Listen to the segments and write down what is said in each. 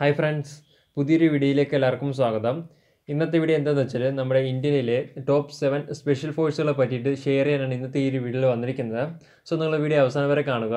hi friends പുതിയൊരു വീഡിയോയിലേക്ക് എല്ലാവർക്കും സ്വാഗതം ഇന്നത്തെ വീഡിയോ എന്താണെന്ന് വെച്ചാൽ നമ്മുടെ ഇന്ത്യയിലെ ടോപ്പ് സെവൻ സ്പെഷ്യൽ ഫോഴ്സുകളെ പറ്റിയിട്ട് ഷെയർ ചെയ്യാനാണ് ഇന്നത്തെ ഈ ഒരു വീഡിയോയിൽ വന്നിരിക്കുന്നത് സോ നിങ്ങൾ വീഡിയോ അവസാനം വരെ കാണുക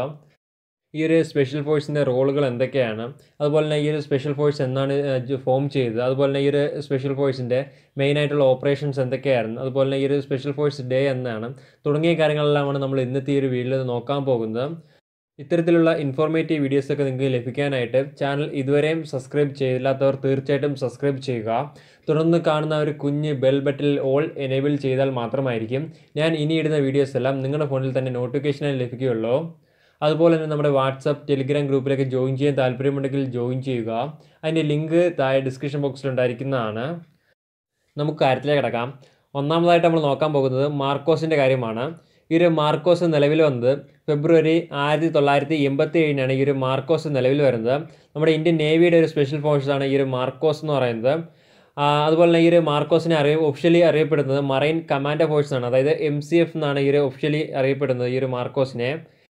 ഈ ഒരു സ്പെഷ്യൽ ഫോഴ്സിൻ്റെ റോളുകൾ എന്തൊക്കെയാണ് അതുപോലെ തന്നെ ഈ ഒരു സ്പെഷ്യൽ ഫോഴ്സ് എന്നാണ് ഫോം ചെയ്തത് അതുപോലെ തന്നെ ഈ ഒരു സ്പെഷ്യൽ ഫോഴ്സിൻ്റെ മെയിൻ ആയിട്ടുള്ള ഓപ്പറേഷൻസ് എന്തൊക്കെയായിരുന്നു അതുപോലെ തന്നെ ഈ ഒരു സ്പെഷ്യൽ ഫോഴ്സ് ഡേ എന്നാണ് തുടങ്ങിയ കാര്യങ്ങളെല്ലാമാണ് നമ്മൾ ഇന്നത്തെ ഈ ഒരു വീഡിയോയിൽ നോക്കാൻ പോകുന്നത് ഇത്തരത്തിലുള്ള ഇൻഫോർമേറ്റീവ് വീഡിയോസൊക്കെ നിങ്ങൾക്ക് ലഭിക്കാനായിട്ട് ചാനൽ ഇതുവരെയും സബ്സ്ക്രൈബ് ചെയ്തില്ലാത്തവർ തീർച്ചയായിട്ടും സബ്സ്ക്രൈബ് ചെയ്യുക തുടർന്ന് കാണുന്ന ഒരു കുഞ്ഞ് ബെൽ ബട്ടണിൽ ഓൾ എനേബിൾ ചെയ്താൽ മാത്രമായിരിക്കും ഞാൻ ഇനി ഇടുന്ന വീഡിയോസ് എല്ലാം നിങ്ങളുടെ ഫോണിൽ തന്നെ നോട്ടിഫിക്കേഷനായി ലഭിക്കുകയുള്ളൂ അതുപോലെ തന്നെ നമ്മുടെ വാട്സപ്പ് ടെലിഗ്രാം ഗ്രൂപ്പിലേക്ക് ജോയിൻ ചെയ്യാൻ താല്പര്യമുണ്ടെങ്കിൽ ജോയിൻ ചെയ്യുക അതിൻ്റെ ലിങ്ക് താഴെ ഡിസ്ക്രിപ്ഷൻ ബോക്സിൽ ഉണ്ടായിരിക്കുന്നതാണ് നമുക്ക് കാര്യത്തിലേക്ക് കിടക്കാം ഒന്നാമതായിട്ട് നമ്മൾ നോക്കാൻ പോകുന്നത് മാർക്കോസിൻ്റെ കാര്യമാണ് ഈ ഒരു മാർക്കോസ് നിലവിൽ വന്നത് ഫെബ്രുവരി ആയിരത്തി തൊള്ളായിരത്തി എൺപത്തി ഏഴിനാണ് ഈ ഒരു മാർക്കോസ് നിലവിൽ വരുന്നത് നമ്മുടെ ഇന്ത്യൻ നേവിയുടെ ഒരു സ്പെഷ്യൽ ഫോഴ്സാണ് ഈ ഒരു മാർക്കോസ് എന്ന് പറയുന്നത് അതുപോലെ തന്നെ ഈ ഒരു മാർക്കോസിനെ അറിയ ഒഫീഷ്യലി അറിയപ്പെടുന്നത് മറൈൻ കമാൻഡോ ഫോഴ്സ് ആണ് അതായത് എം സി എഫ് എന്നാണ് ഈ ഒരു ഒഫീഷ്യലി അറിയപ്പെടുന്നത് ഈ ഒരു മാർക്കോസിനെ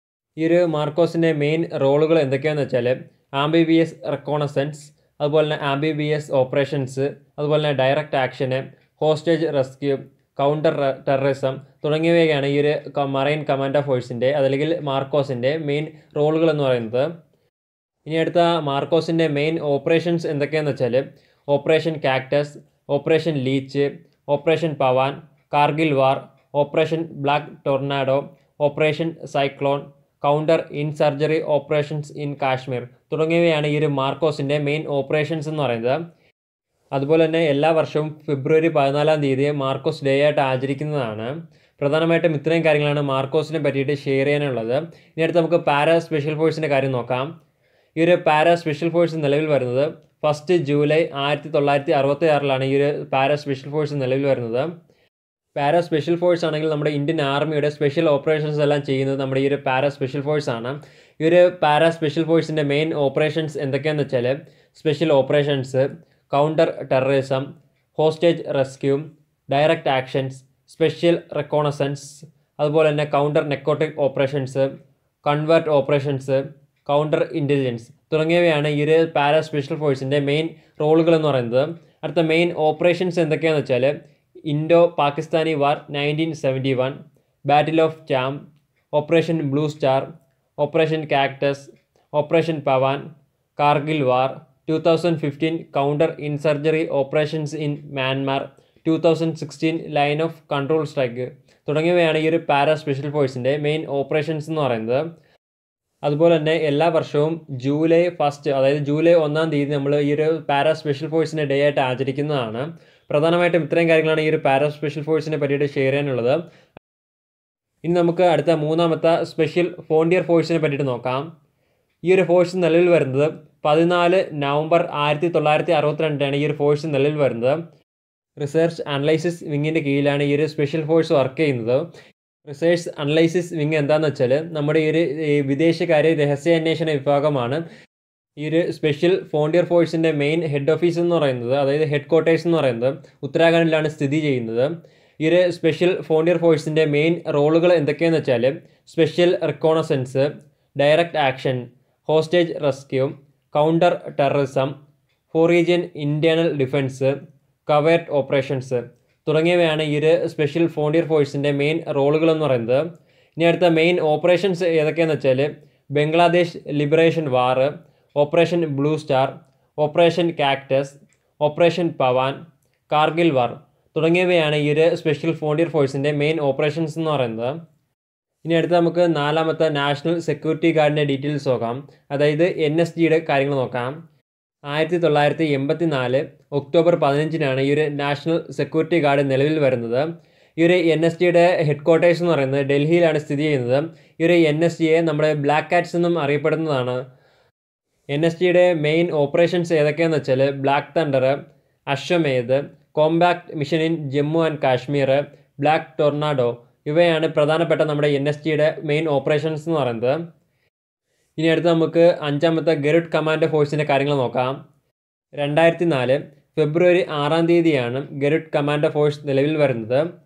ഈ ഒരു മാർക്കോസിൻ്റെ മെയിൻ റോളുകൾ എന്തൊക്കെയാണെന്ന് വെച്ചാൽ ആംബി ബി എസ് റെക്കോണസൻസ് അതുപോലെ തന്നെ ആംബി ബി എസ് ഓപ്പറേഷൻസ് അതുപോലെ തന്നെ direct action hostage rescue counter terrorism തുടങ്ങിയവയൊക്കെയാണ് ഈ ഒരു മറൈൻ കമാൻഡോ ഫോഴ്സിൻ്റെ അതല്ലെങ്കിൽ മാർക്കോസിൻ്റെ മെയിൻ റോളുകൾ എന്ന് പറയുന്നത് ഇനി അടുത്ത മാർക്കോസിൻ്റെ മെയിൻ ഓപ്പറേഷൻസ് എന്തൊക്കെയാണെന്ന് വെച്ചാൽ operation cactus operation leech operation Pawan Kargil war operation black tornado operation cyclone counter insurgency operations in Kashmir തുടങ്ങിയവയാണ് ഈ ഒരു മാർക്കോസിൻ്റെ മെയിൻ ഓപ്പറേഷൻസ് എന്ന് പറയുന്നത് അതുപോലെ തന്നെ എല്ലാ വർഷവും ഫെബ്രുവരി പതിനാലാം തീയതി മാർക്കോസ് ഡേ ആയിട്ട് ആചരിക്കുന്നതാണ് പ്രധാനമായിട്ടും ഇത്രയും കാര്യങ്ങളാണ് മാർക്കോസിനെ പറ്റിയിട്ട് ഷെയർ ചെയ്യാനുള്ളത് ഇനി അടുത്ത് നമുക്ക് പാരാ സ്പെഷ്യൽ ഫോഴ്സിൻ്റെ കാര്യം നോക്കാം ഈ ഒരു പാരാ സ്പെഷ്യൽ ഫോഴ്സ് നിലവിൽ വരുന്നത് ഫസ്റ്റ് ജൂലൈ ആയിരത്തി തൊള്ളായിരത്തി അറുപത്തി ആറിലാണ് ഈ ഒരു പാരാ സ്പെഷ്യൽ ഫോഴ്സ് നിലവിൽ വരുന്നത് പാരാ സ്പെഷ്യൽ ഫോഴ്സ് ആണെങ്കിൽ നമ്മുടെ ഇന്ത്യൻ ആർമിയുടെ സ്പെഷ്യൽ ഓപ്പറേഷൻസ് എല്ലാം ചെയ്യുന്നത് നമ്മുടെ ഈ ഒരു പാരാ സ്പെഷ്യൽ ഫോഴ്സ് ആണ് ഈ ഒരു പാരാ സ്പെഷ്യൽ ഫോഴ്സിൻ്റെ മെയിൻ ഓപ്പറേഷൻസ് എന്തൊക്കെയാണെന്ന് വെച്ചാൽ special operations counter terrorism hostage rescue direct actions special reconnaissance അതുപോലെ തന്നെ counter narcotic operations covert operations counter intelligence തുടങ്ങിയവയാണ് ഈ ഒരു പാരാ സ്പെഷ്യൽ ഫോഴ്സിൻ്റെ മെയിൻ റോളുകൾ എന്ന് പറയുന്നത് അടുത്ത മെയിൻ ഓപ്പറേഷൻസ് എന്തൊക്കെയാണെന്ന് വെച്ചാൽ Indo Pakistani war nineteen seventy one battle of Chhamb operation blue star operation cactus operation Pawan Kargil war two thousand fifteen counter insurgency operations in Myanmar two thousand sixteen line of control strike തുടങ്ങിയവയാണ് ഈ ഒരു para special ഫോഴ്സിൻ്റെ main operations എന്ന് പറയുന്നത് അതുപോലെ തന്നെ എല്ലാ വർഷവും ജൂലൈ ഫസ്റ്റ് അതായത് ജൂലൈ ഒന്നാം തീയതി നമ്മൾ ഈ ഒരു പാരാ സ്പെഷ്യൽ ഫോഴ്സിൻ്റെ ഡേ ആയിട്ട് ആചരിക്കുന്നതാണ് പ്രധാനമായിട്ടും ഇത്രയും കാര്യങ്ങളാണ് ഈ ഒരു പാരാ സ്പെഷ്യൽ ഫോഴ്സിനെ പറ്റിയിട്ട് ഷെയർ ചെയ്യാനുള്ളത് ഇനി നമുക്ക് അടുത്ത മൂന്നാമത്തെ സ്പെഷ്യൽ ഫോണ്ടിയർ ഫോഴ്സിനെ പറ്റിയിട്ട് നോക്കാം ഈ ഒരു ഫോഴ്സ് നിലവിൽ വരുന്നത് പതിനാല് നവംബർ ആയിരത്തി തൊള്ളായിരത്തി അറുപത്തിരണ്ടിനാണ് ഈ ഒരു ഫോഴ്സ് നിലവിൽ വരുന്നത് റിസർച്ച് അനലൈസിസ് വിങ്ങിൻ്റെ കീഴിലാണ് ഈ ഒരു സ്പെഷ്യൽ ഫോഴ്സ് വർക്ക് ചെയ്യുന്നത് റിസർച്ച് അനലൈസിസ് വിങ് എന്താണെന്ന് വെച്ചാൽ നമ്മുടെ ഈ ഒരു വിദേശകാര്യ രഹസ്യാന്വേഷണ വിഭാഗമാണ് ഈ ഒരു സ്പെഷ്യൽ ഫോണ്ടിയർ ഫോഴ്സിൻ്റെ മെയിൻ ഹെഡ് ഓഫീസ് എന്ന് പറയുന്നത് അതായത് ഹെഡ് ക്വാർട്ടേഴ്സ് എന്ന് പറയുന്നത് ഉത്തരാഖണ്ഡിലാണ് സ്ഥിതി ചെയ്യുന്നത് ഈ ഒരു സ്പെഷ്യൽ ഫോണ്ടിയർ ഫോഴ്സിൻ്റെ മെയിൻ റോളുകൾ എന്തൊക്കെയാണെന്ന് വെച്ചാൽ special reconnaissance direct action hostage rescue counter terrorism foreign internal defence covert operations തുടങ്ങിയവയാണ് ഈ ഒരു സ്പെഷ്യൽ ഫോണ്ടിയർ ഫോഴ്സിൻ്റെ മെയിൻ റോളുകൾ എന്ന് പറയുന്നത് ഇനി അടുത്ത മെയിൻ ഓപ്പറേഷൻസ് ഏതൊക്കെയാണെന്ന് വെച്ചാൽ Bangladesh liberation war operation blue star operation cactus operation Pawan Kargil war തുടങ്ങിയവയാണ് ഈ ഒരു സ്പെഷ്യൽ ഫോണ്ടിയർ ഫോഴ്സിൻ്റെ മെയിൻ ഓപ്പറേഷൻസ് എന്ന് പറയുന്നത് ഇനി അടുത്ത് നമുക്ക് നാലാമത്തെ നാഷണൽ സെക്യൂരിറ്റി ഗാർഡിൻ്റെ ഡീറ്റെയിൽസ് നോക്കാം അതായത് എൻ എസ് ജിയുടെ കാര്യങ്ങൾ നോക്കാം ആയിരത്തി തൊള്ളായിരത്തി എൺപത്തി നാല് ഒക്ടോബർ പതിനഞ്ചിനാണ് ഈ ഒരു നാഷണൽ സെക്യൂരിറ്റി ഗാർഡ് നിലവിൽ വരുന്നത് ഈ ഒരു എൻ എസ് ജിയുടെ ഹെഡ് ക്വാർട്ടേഴ്സ് എന്ന് പറയുന്നത് ഡൽഹിയിലാണ് സ്ഥിതി ചെയ്യുന്നത് ഈ ഒരു എൻ എസ് ജിയെ നമ്മുടെ ബ്ലാക്ക് കാറ്റ്സ് എന്നും അറിയപ്പെടുന്നതാണ് എൻ എസ് ജിയുടെ മെയിൻ ഓപ്പറേഷൻസ് ഏതൊക്കെയാണെന്ന് വെച്ചാൽ black thunder Ashwamedh compact mission in Jammu and Kashmir black tornado ഇവയാണ് പ്രധാനപ്പെട്ട നമ്മുടെ എൻ എസ് ജിയുടെ മെയിൻ ഓപ്പറേഷൻസ് എന്ന് പറയുന്നത് ഇനി അടുത്ത് നമുക്ക് അഞ്ചാമത്തെ ഗരുഡ് കമാൻഡോ ഫോഴ്സിൻ്റെ കാര്യങ്ങൾ നോക്കാം രണ്ടായിരത്തി നാല് ഫെബ്രുവരി ആറാം തീയതിയാണ് ഗരുഡ് കമാൻഡോ ഫോഴ്സ് നിലവിൽ വരുന്നത്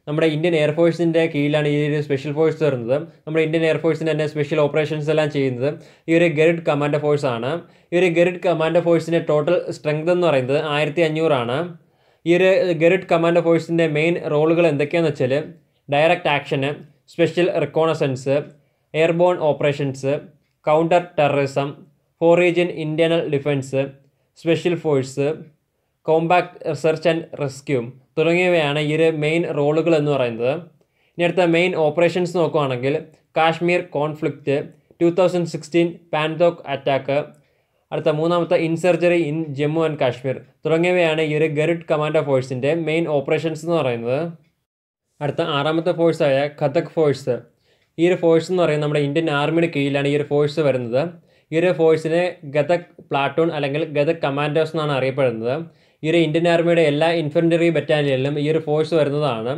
നമ്മുടെ ഇന്ത്യൻ എയർഫോഴ്സിൻ്റെ കീഴിലാണ് ഈ ഒരു സ്പെഷ്യൽ ഫോഴ്സ് വരുന്നത് നമ്മുടെ ഇന്ത്യൻ എയർഫോഴ്സിൻ്റെ തന്നെ സ്പെഷ്യൽ ഓപ്പറേഷൻസ് എല്ലാം ചെയ്യുന്നത് ഈ ഒരു ഗരുഡ് കമാൻഡോ ഫോഴ്സ് ആണ് ഈ ഒരു ഗരുഡ് കമാൻഡോ ഫോഴ്സിൻ്റെ ടോട്ടൽ സ്ട്രെങ്ത് എന്ന് പറയുന്നത് ആയിരത്തി അഞ്ഞൂറാണ് ഈ ഒരു ഗരുഡ് കമാൻഡോ ഫോഴ്സിൻ്റെ മെയിൻ റോളുകൾ എന്തൊക്കെയാണെന്ന് വെച്ചാൽ direct action special reconnaissance airborne operations counter terrorism foreign internal defence special force compact research and rescue തുടങ്ങിയവയാണ് ഈ ഒരു മെയിൻ റോളുകൾ എന്ന് പറയുന്നത് ഇനി അടുത്ത മെയിൻ ഓപ്പറേഷൻസ് നോക്കുകയാണെങ്കിൽ Kashmir conflict two thousand sixteen പാൻതോക്ക് അറ്റാക്ക് അടുത്ത മൂന്നാമത്തെ insurgency in Jammu and Kashmir തുടങ്ങിയവയാണ് ഈ ഒരു ഗരുഡ് കമാൻഡോ ഫോഴ്സിൻ്റെ മെയിൻ ഓപ്പറേഷൻസ് എന്ന് പറയുന്നത് അടുത്ത ആറാമത്തെ ഫോഴ്സായ ഖതക് ഫോഴ്സ് ഈ ഒരു ഫോഴ്സ് എന്ന് പറയുന്നത് നമ്മുടെ ഇന്ത്യൻ ആർമിയുടെ കീഴിലാണ് ഈ ഒരു ഫോഴ്സ് വരുന്നത് ഈ ഒരു ഫോഴ്സിനെ ഗതക് പ്ലാറ്റൂൺ അല്ലെങ്കിൽ ഗതക് കമാൻഡോസ് എന്നാണ് അറിയപ്പെടുന്നത് ഈ ഒരു ഇന്ത്യൻ ആർമിയുടെ എല്ലാ ഇൻഫൻട്രി ബറ്റാലിയനിലും ഈ ഒരു ഫോഴ്സ് വരുന്നതാണ്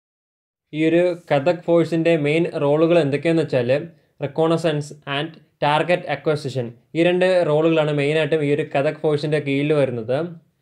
ഈ ഒരു കഥക് ഫോഴ്സിൻ്റെ മെയിൻ റോളുകൾ എന്തൊക്കെയാണെന്ന് വെച്ചാൽ റെക്കോണസൻസ് ആൻഡ് ടാർഗറ്റ് അക്വസിഷൻ ഈ രണ്ട് റോളുകളാണ് മെയിനായിട്ടും ഈ ഒരു കഥക് ഫോഴ്സിൻ്റെ കീഴിൽ വരുന്നത്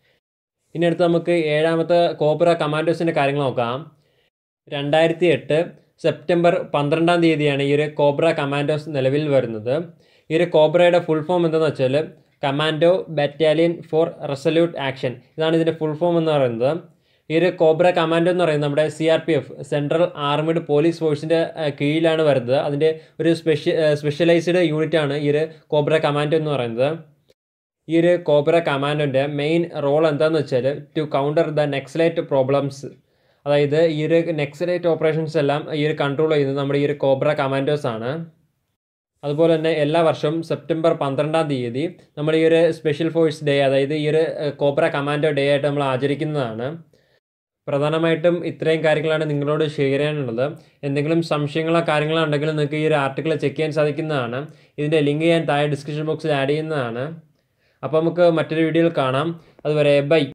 ഇനി അടുത്ത് നമുക്ക് ഏഴാമത്തെ കോബ്ര കമാൻഡോസിൻ്റെ കാര്യങ്ങൾ നോക്കാം രണ്ടായിരത്തി എട്ട് സെപ്റ്റംബർ പന്ത്രണ്ടാം തീയതിയാണ് ഈ ഒരു കോബ്ര കമാൻഡോസ് നിലവിൽ വരുന്നത് ഈ ഒരു കോബ്രയുടെ ഫുൾ ഫോം എന്താണെന്ന് വെച്ചാൽ commando battalion for resolute action ഇതാണ് ഇതിൻ്റെ ഫുൾ ഫോം എന്ന് പറയുന്നത് ഈ ഒരു കോബ്ര കമാൻഡോ എന്ന് പറയുന്നത് നമ്മുടെ C R P F central armed police ഫോഴ്സിൻ്റെ കീഴിലാണ് വരുന്നത് അതിൻ്റെ ഒരു സ്പെഷ്യ സ്പെഷ്യലൈസ്ഡ് യൂണിറ്റാണ് ഈ ഒരു കോബ്ര കമാൻഡോ എന്ന് പറയുന്നത് ഈ ഒരു കോബ്ര കമാൻഡോൻ്റെ മെയിൻ റോൾ എന്താണെന്ന് വെച്ചാൽ to counter the Naxalite problems അതായത് ഈ ഒരു നെക്സലൈറ്റ് ഓപ്പറേഷൻസ് എല്ലാം ഈ ഒരു കൺട്രോൾ ചെയ്യുന്നത് നമ്മുടെ ഈ ഒരു കോബ്ര കമാൻഡോസ് ആണ് അതുപോലെ തന്നെ എല്ലാ വർഷവും സെപ്റ്റംബർ പന്ത്രണ്ടാം തീയതി നമ്മൾ ഈ ഒരു സ്പെഷ്യൽ ഫോഴ്സ് ഡേ അതായത് ഈ ഒരു കോബ്ര കമാൻഡോ ഡേ ആയിട്ട് നമ്മൾ ആചരിക്കുന്നതാണ് പ്രധാനമായിട്ടും ഇത്രയും കാര്യങ്ങളാണ് നിങ്ങളോട് ഷെയർ ചെയ്യാനുള്ളത് എന്തെങ്കിലും സംശയങ്ങളോ കാര്യങ്ങളോ ഉണ്ടെങ്കിൽ നിങ്ങൾക്ക് ഈ ഒരു ആർട്ടിക്കിൾ ചെക്ക് ചെയ്യാൻ സാധിക്കുന്നതാണ് ഇതിൻ്റെ ലിങ്ക് ഞാൻ താഴെ ഡിസ്ക്രിപ്ഷൻ ബോക്സിൽ ആഡ് ചെയ്യുന്നതാണ് അപ്പോൾ നമുക്ക് മറ്റൊരു വീഡിയോയിൽ കാണാം അതുവരെ ബൈ